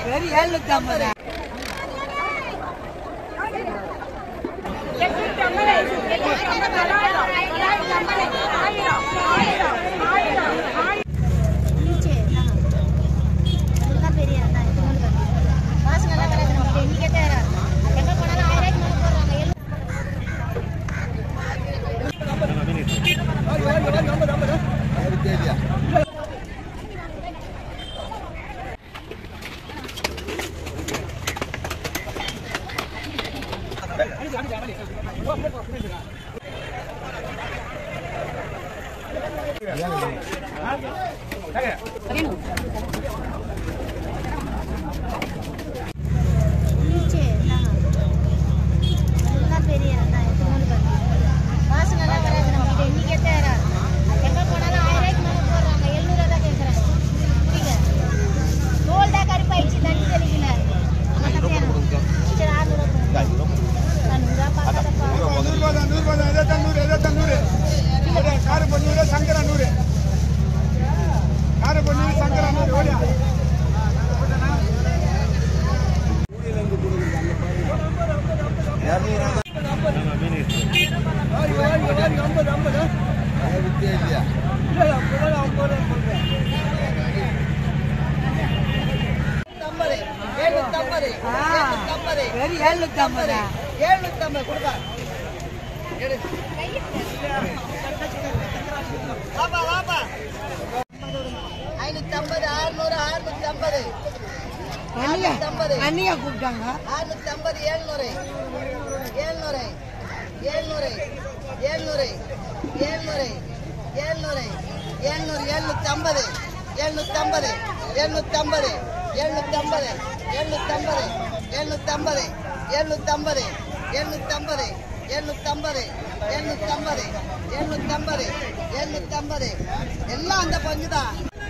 வெறும் ஏழுநூத்தி ஐம்பது नीचे हाँ दुर्गा पेरी आता है तुम्हारे पास पास में लगा रहता है इन्हीं कहते हैं एंगा कोणाला आयराइट म्हणून बोलறாங்க எல்லாம் नीचे हाँ दुर्गा पेरी आता है तुम्हारे पास पास में लगा रहता है इन्हीं कहते हैं எங்க போனாலும் ஆயிரம் மேல போடுறாங்க எழுநூறு தான் கேட்குறேன் புரியுங்க கோல்டா கருப்பாயிடுச்சு தண்ணி தெளிக்கல சரி ஆறுநூறு நூறுரூவா பார்க்காதப்பா நூறுபா தான் நூறுபா தான் எதை நூறு எதை நூறு அப்படியே காரு பொண்ணூறு சங்கரா நூறு காரு பொண்ணூறு சங்கரா நூறு ஓடியா ஐம்பது ஐம்பது வெறும் ஏழுநூத்தி ஐம்பது ஐநூத்தம்பது அறுநூறு அறுநூத்தி ஐம்பது அண்ணியா கூப்பிட்டாங்க அறுநூத்தி ஐம்பது ஏழ்நூறு ஏழ்நூறு ஏழ்நூறு ஏழ்நூறு ஏழ்நூறு ஏழ்நூறு ஏழ்நூறு எழுநூத்தி ஐம்பது எழுநூத்தி ஐம்பது எழுநூத்தி ஐம்பது எழுநூத்தி ஐம்பது எழுநூத்தி ஐம்பது எழுநூத்தி ஐம்பது எழுநூத்தி ஐம்பது எழுநூத்தி ஐம்பது எழுநூத்தி ஐம்பது எழுநூத்தி ஐம்பது எழுநூத்தி ஐம்பது எழுநூத்தி ஐம்பது எல்லாம் அந்த பங்கு தான்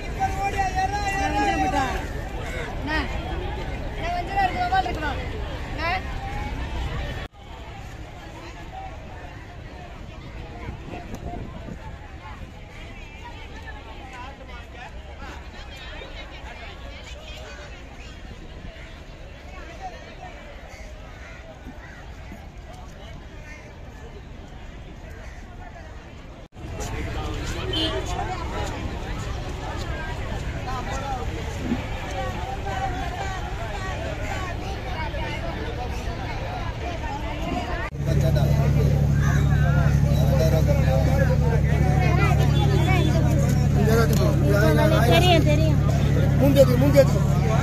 தெரியும் தெரியும் மூங்கேது மூங்கேது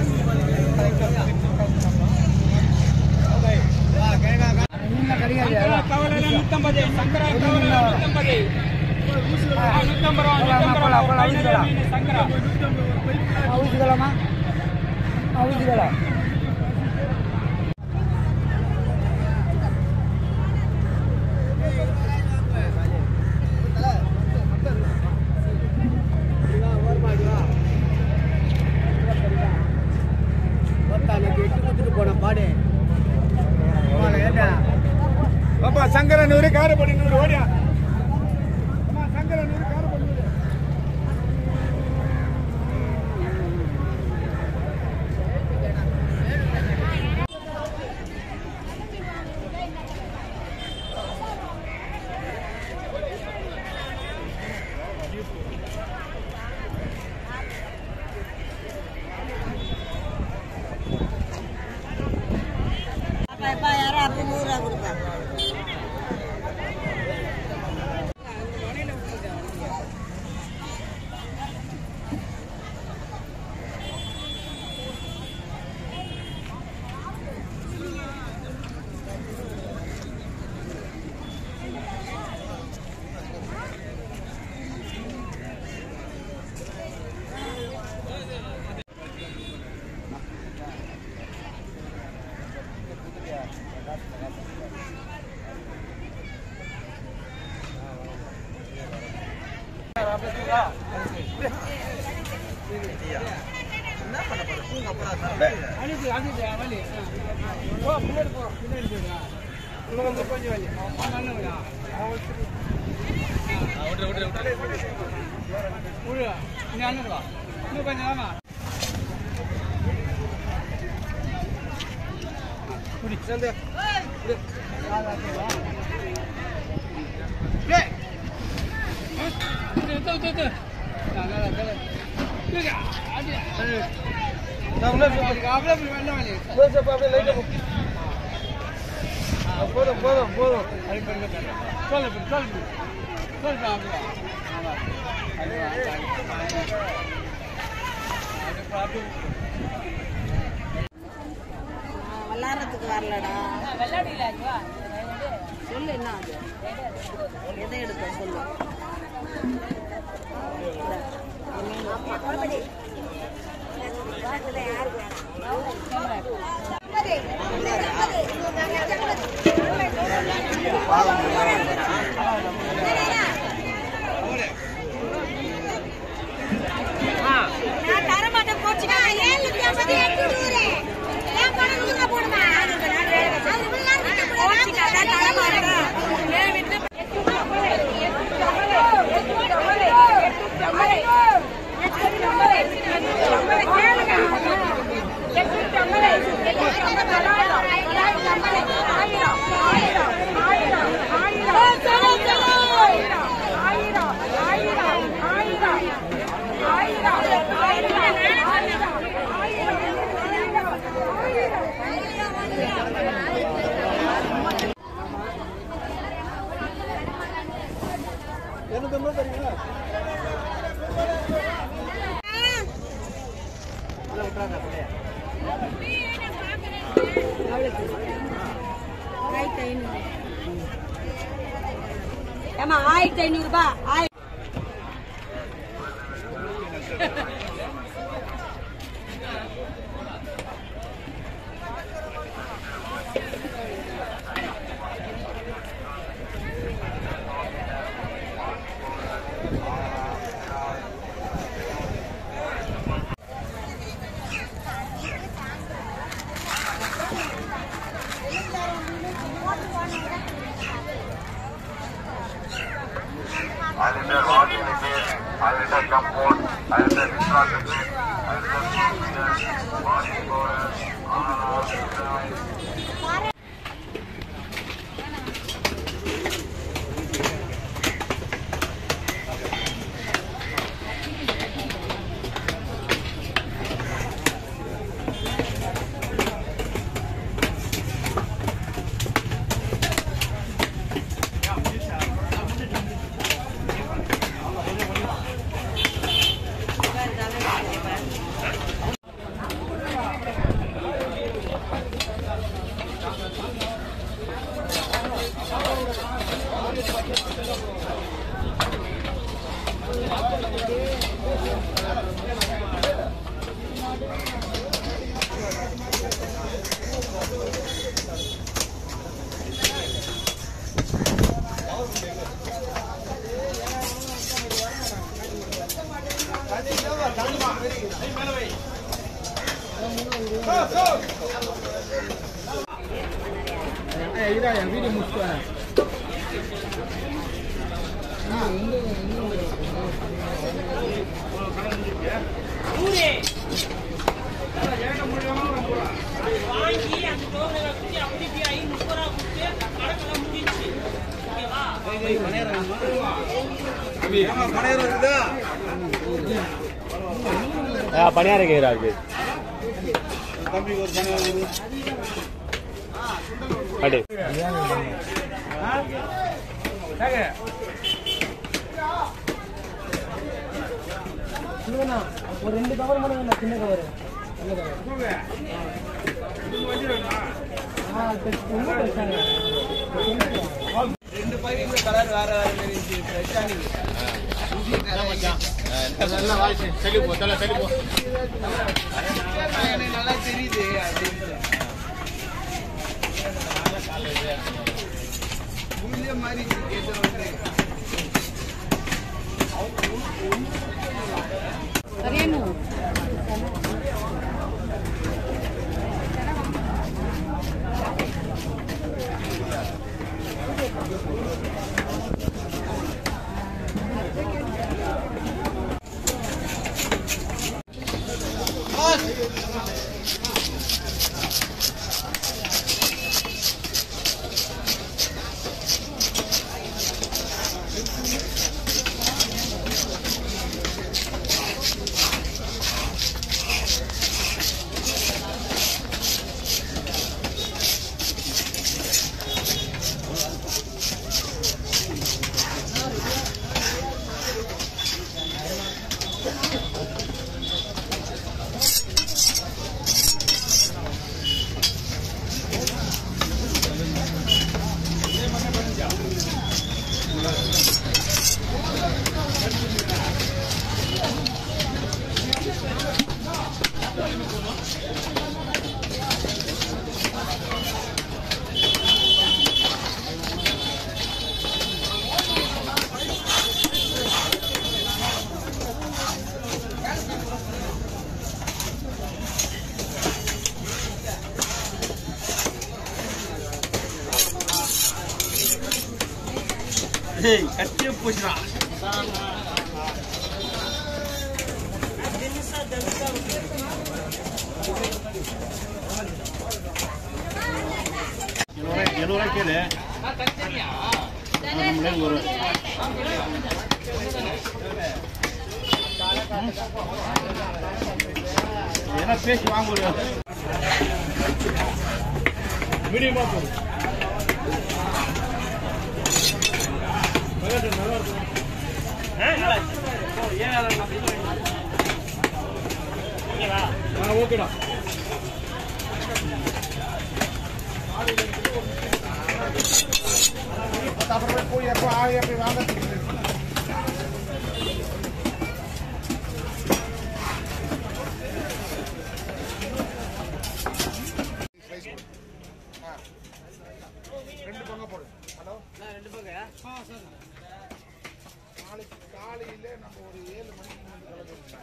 பாப்பா சங்கர நூறு காரப்படி நூறு ஓடியா அம்மா சங்கர நூறு காரப்படி நூறு யாரும் அப்படி நூறு ரூபா கொடுப்பேன் போதும் போதும் போதும் சொல்லு சொல்லு சொல்லு விளாட்றதுக்கு வரலடா சொல்லு என்ன அது எதை எடுக்க சொல்லு நான் தர மாட்டேன் போச்சுக்கா ஏழு ஐம்பது எட்டு நூறு ஏன் பணம் நூறுரூவா போடுமா அது போச்சுக்கா நான் தர மாட்டேன் என் வீட்டுல ஏமா ஆயிரத்தி ஐநூறு ரூபாய் ஆயிரத்தி അതിന്റെ വാക്കിലേക്ക് അതിന്റെ കമ്പോർട്ട് അതിന്റെ വിശ്വാസത്തിൽ അതിന്റെ വാക്കിപ്പോൾ வீடியோ முடிச்சுட்டு பணியார கேக்குறா இருக்கு அடே ஒரு ரெண்டு கவர் மட்டும் சின்ன கவர் ரெண்டு பாக்கெட்ல கலர் வேற வேற மாதிரி இருந்துச்சு ஃப்ரெஷ்ஷா எனக்கு நல்லா தெரியுது அப்படின்னு உள்ளே மாதிரி கேட்டு வந்து கட்டியே போச்சுடா எழுபது ரூபாய் கேளு நம்மளே ஒரு என்ன பேசி வாங்க ஒரு மீடியமா போகும் ஓகேடா அப்புறமே போய் எப்போ ஆகி எப்படி வாங்க ரெண்டு பங்கு போடு ஹலோ ரெண்டு பக்கம் ஆ சார் நாளைக்கு காலையில் நம்ம ஒரு ஏழு மணிக்கு வந்து கிளம்பிடலாம்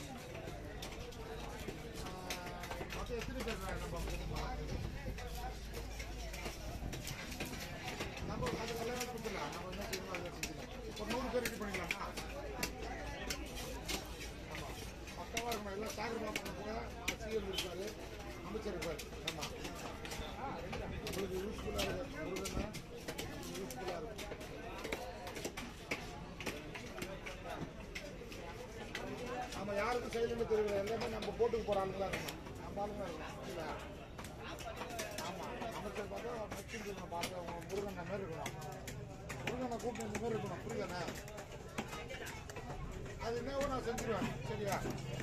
மொத்தம் எத்தனை பேர் நம்ம குடும்பம்? நம்ம அது எல்லாமே கொடுத்துடலாம் நம்ம என்ன செய்யணும் அதை செஞ்சுக்கலாம் இப்போ நூறு பேர் ரெடி பண்ணிக்கலாமா ஆமாம் பக்கமாக இருக்கணும் எல்லாம் சாகரமாக பண்ண கூட சிஎம் இருக்காரு அமைச்சர் இருப்பார் ஆமாம் உங்களுக்கு யூஸ்ஃபுல்லாக இருக்கும் முருகன்னா யூஸ்ஃபுல்லாக இருக்கும் நம்ம யாருக்கும் செய்யலன்னு தெரியல எல்லாமே நம்ம போட்டுக்கு போகிற ஆளுங்களா இருக்கணும் நம்ம ஆளுங்களா இருக்கணும் இல்லை ஆமாம் அமைச்சர் பார்த்தா நச்சுன்னு பார்த்து அவங்க முருகன் மாதிரி இருக்கணும் முருகனை கூப்பிட்டு இந்த மாதிரி இருக்கணும் புரியுதானே அது என்னவோ நான் செஞ்சிருவேன் சரியா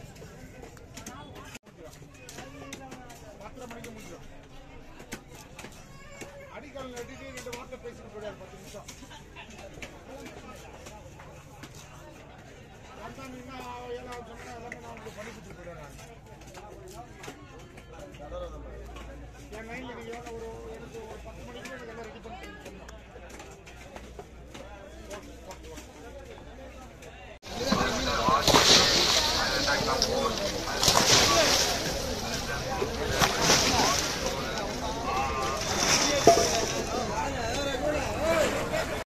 பத்தரை மணிக்கு முடிஞ்சிடும் அடிக்கால் நட்டிட்டு ரெண்டு வார்த்தை பேசிட்டு போயிடாரு பத்து நிமிஷம் வந்தாங்க இன்னும் ஏழாவது சொன்னா எல்லாமே நான் உங்களுக்கு பண்ணி கொடுத்து போயிடுறேன் என் லைன்ல நீங்க எவ்வளோ ஒரு எனக்கு ஒரு பத்து